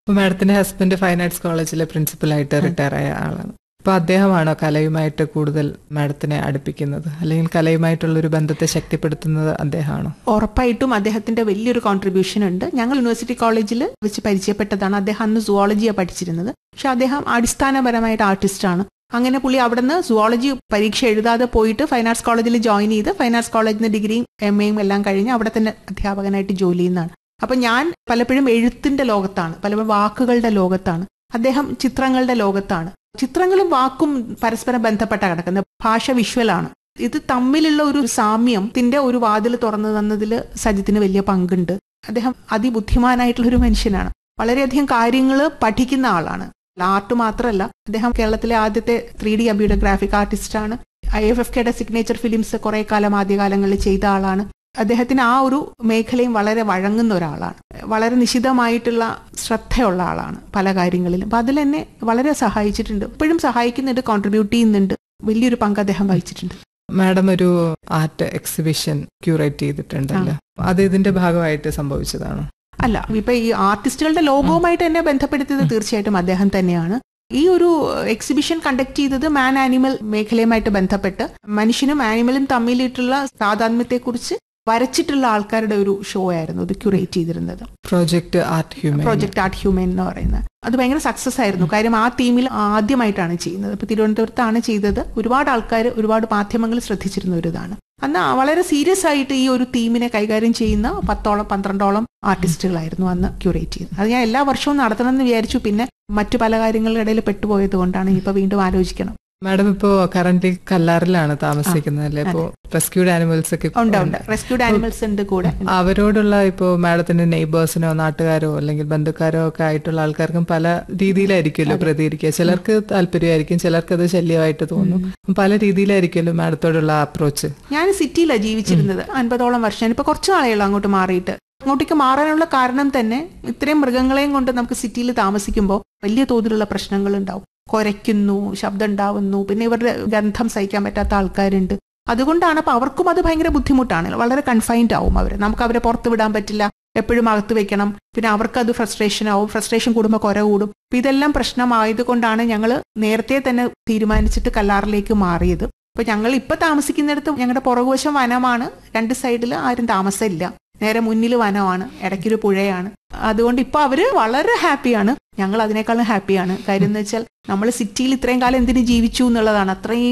അപ്പൊ മാഡത്തിന്റെ husband fine arts കോളേജിലെ പ്രിൻസിപ്പലായിട്ട് റിട്ടയർ ആയ ആളാണ് അപ്പൊ അദ്ദേഹമാണോ കലയുമായിട്ട് കൂടുതൽ മാഡത്തിനെ അടുപ്പിക്കുന്നത് അല്ലെങ്കിൽ കലയുമായിട്ടുള്ള ഒരു ബന്ധത്തെ ശക്തിപ്പെടുത്തുന്നത് അദ്ദേഹമാണോ ഉറപ്പായിട്ടും അദ്ദേഹത്തിന്റെ വലിയൊരു കോൺട്രിബ്യൂഷൻ ഉണ്ട് ഞങ്ങൾ യൂണിവേഴ്സിറ്റി കോളേജിൽ വെച്ച് പരിചയപ്പെട്ടതാണ് അദ്ദേഹം അന്ന് സുവോളജിയാണ് പഠിച്ചിരുന്നത് പക്ഷെ അദ്ദേഹം അടിസ്ഥാനപരമായിട്ട് ആർട്ടിസ്റ്റാണ് അങ്ങനെ പുള്ളി അവിടുന്ന് സുവോളജി പരീക്ഷ എഴുതാതെ പോയിട്ട് ഫൈൻ ആർട്സ് കോളേജിൽ ജോയിൻ ചെയ്ത് ഫൈൻ ആർട്സ് കോളേജിൽ നിന്ന് ഡിഗ്രിയും എം എയും എല്ലാം കഴിഞ്ഞ് അവിടെ തന്നെ അധ്യാപകനായിട്ട് ജോലി ചെയ്യുന്നതാണ് അപ്പൊ ഞാൻ പലപ്പോഴും എഴുത്തിന്റെ ലോകത്താണ് പലപ്പോഴും വാക്കുകളുടെ ലോകത്താണ് അദ്ദേഹം ചിത്രങ്ങളുടെ ലോകത്താണ് ചിത്രങ്ങളും വാക്കും പരസ്പരം ബന്ധപ്പെട്ട കിടക്കുന്നത് ഭാഷ വിഷ്വലാണ് ഇത് തമ്മിലുള്ള ഒരു സാമ്യത്തിന്റെ ഒരു വാതിൽ തുറന്നു തന്നതിൽ സജിത്തിന് വലിയ പങ്കുണ്ട് അദ്ദേഹം അതിബുദ്ധിമാനായിട്ടുള്ള ഒരു മനുഷ്യനാണ് വളരെയധികം കാര്യങ്ങൾ പഠിക്കുന്ന ആളാണ് ആർട്ട് മാത്രമല്ല അദ്ദേഹം കേരളത്തിലെ ആദ്യത്തെ ത്രീ ഡി അബിയുടെ ഗ്രാഫിക് ആർട്ടിസ്റ്റാണ് ഐ എഫ് എഫ് കെയുടെ സിഗ്നേച്ചർ ഫിലിംസ് കുറെ കാലം ആദ്യകാലങ്ങളിൽ ചെയ്ത ആളാണ് അദ്ദേഹത്തിന് ആ ഒരു മേഖലയും വളരെ വഴങ്ങുന്ന ഒരാളാണ് വളരെ നിശിതമായിട്ടുള്ള ശ്രദ്ധയുള്ള ആളാണ് പല കാര്യങ്ങളിലും അപ്പൊ അതിൽ എന്നെ വളരെ സഹായിച്ചിട്ടുണ്ട് ഇപ്പോഴും സഹായിക്കുന്നുണ്ട് കോൺട്രിബ്യൂട്ട് ചെയ്യുന്നുണ്ട് വലിയൊരു പങ്ക് അദ്ദേഹം വഹിച്ചിട്ടുണ്ട് മാഡം ഒരു ആർട്ട് എക്സിബിഷൻ ക്യൂറേറ്റ് ചെയ്തിട്ടുണ്ടല്ലോ അത് ഇതിന്റെ ഭാഗമായിട്ട് സംഭവിച്ചതാണോ അല്ല ഇപ്പൊ ഈ ആർട്ടിസ്റ്റുകളുടെ ലോകവുമായിട്ട് എന്നെ ബന്ധപ്പെടുത്തിയത് തീർച്ചയായിട്ടും അദ്ദേഹം തന്നെയാണ് ഈ ഒരു എക്സിബിഷൻ കണ്ടക്ട് ചെയ്തത് മാൻ ആനിമൽ മേഖലയുമായിട്ട് ബന്ധപ്പെട്ട് മനുഷ്യനും ആനിമലും തമ്മിലിട്ടുള്ള താതാത്മ്യത്തെക്കുറിച്ച് വരച്ചിട്ടുള്ള ആൾക്കാരുടെ ഒരു ഷോ ആയിരുന്നു ഇത് ക്യൂറേറ്റ് ചെയ്തിരുന്നത് project art human project art human എന്ന് പറയുന്നത് അത് ഭയങ്കര സക്സസ് ആയിരുന്നു കാര്യം ആ തീമിൽ ആദ്യമായിട്ടാണ് ചെയ്യുന്നത് ഇപ്പൊ തിരുവനന്തപുരത്താണ് ചെയ്തത് ഒരുപാട് ആൾക്കാർ ഒരുപാട് മാധ്യമങ്ങൾ ശ്രദ്ധിച്ചിരുന്ന ഒരു ഇതാണ് അന്ന് വളരെ സീരിയസ് ആയിട്ട് ഈ ഒരു തീമിനെ കൈകാര്യം ചെയ്യുന്ന പത്തോളം പന്ത്രണ്ടോളം ആർട്ടിസ്റ്റുകളായിരുന്നു അന്ന് ക്യൂറേറ്റ് ചെയ്തത് അത് ഞാൻ എല്ലാ വർഷവും നടത്തണമെന്ന് വിചാരിച്ചു പിന്നെ മറ്റു പല കാര്യങ്ങളുടെ ഇടയിൽ പെട്ടുപോയത് കൊണ്ടാണ് ഇനിയിപ്പോ വീണ്ടും ആലോചിക്കണം മാഡം ഇപ്പോ കറന്റ് കല്ലാറിലാണ് താമസിക്കുന്നത് അല്ലേ ഇപ്പോ റെസ്ക്യൂഡ് ആനിമൽസ് ഒക്കെ ഉണ്ട് ഉണ്ട് റെസ്ക്യൂഡ് ആനിമൽസ് ഉണ്ട് കൂടെ അവരോടുള്ള ഇപ്പോ മാഡത്തിന്റെ നെയ്ബേഴ്സിനോ നാട്ടുകാരോ അല്ലെങ്കിൽ ബന്ധുക്കാരോ ഒക്കെ ആയിട്ടുള്ള ആൾക്കാർക്കും പല രീതിയിലായിരിക്കുമല്ലോ പ്രതികരിക്കുക ചിലർക്ക് താല്പര്യമായിരിക്കും ചിലർക്ക് അത് ശല്യമായിട്ട് തോന്നും പല രീതിയിലായിരിക്കുമല്ലോ മാഡത്തോടുള്ള അപ്രോച്ച് ഞാൻ സിറ്റിയിലാണ് ജീവിച്ചിരുന്നത് അൻപതോളം വർഷം ഇപ്പൊ കുറച്ച് നാളെയുള്ളൂ അങ്ങോട്ട് മാറിയിട്ട് അങ്ങോട്ടേക്ക് മാറാനുള്ള കാരണം തന്നെ ഇത്രയും മൃഗങ്ങളെയും കൊണ്ട് നമുക്ക് സിറ്റിയിൽ താമസിക്കുമ്പോൾ വലിയ തോതിലുള്ള പ്രശ്നങ്ങൾ ഉണ്ടാവും കുരയ്ക്കുന്നു ശബ്ദം ഉണ്ടാവുന്നു പിന്നെ ഇവരുടെ ഗന്ധം സഹിക്കാൻ പറ്റാത്ത ആൾക്കാരുണ്ട് അതുകൊണ്ടാണ് അപ്പൊ അവർക്കും അത് ഭയങ്കര ബുദ്ധിമുട്ടാണ് വളരെ കൺഫൈൻഡ് ആവും അവർ നമുക്ക് അവരെ പുറത്ത് വിടാൻ പറ്റില്ല എപ്പോഴും അകത്ത് വെക്കണം പിന്നെ അവർക്ക് അത് ഫ്രസ്ട്രേഷൻ ആവും ഫ്രസ്ട്രേഷൻ കൂടുമ്പോൾ കുര കൂടും അപ്പൊ ഇതെല്ലാം പ്രശ്നമായതുകൊണ്ടാണ് ഞങ്ങൾ നേരത്തെ തന്നെ തീരുമാനിച്ചിട്ട് കല്ലാറിലേക്ക് മാറിയത് അപ്പൊ ഞങ്ങൾ ഇപ്പൊ താമസിക്കുന്നിടത്ത് ഞങ്ങളുടെ പുറകുവശം വനമാണ് രണ്ട് സൈഡിൽ ആരും താമസമില്ല നേരെ മുന്നിൽ വനമാണ് ഇടയ്ക്കൊരു പുഴയാണ് അതുകൊണ്ട് ഇപ്പൊ അവര് വളരെ ഹാപ്പിയാണ് ഞങ്ങൾ അതിനേക്കാളും ഹാപ്പിയാണ് കാര്യം എന്ന് വെച്ചാൽ നമ്മൾ സിറ്റിയിൽ ഇത്രയും കാലം എന്തിനു ജീവിച്ചു എന്നുള്ളതാണ് അത്രയും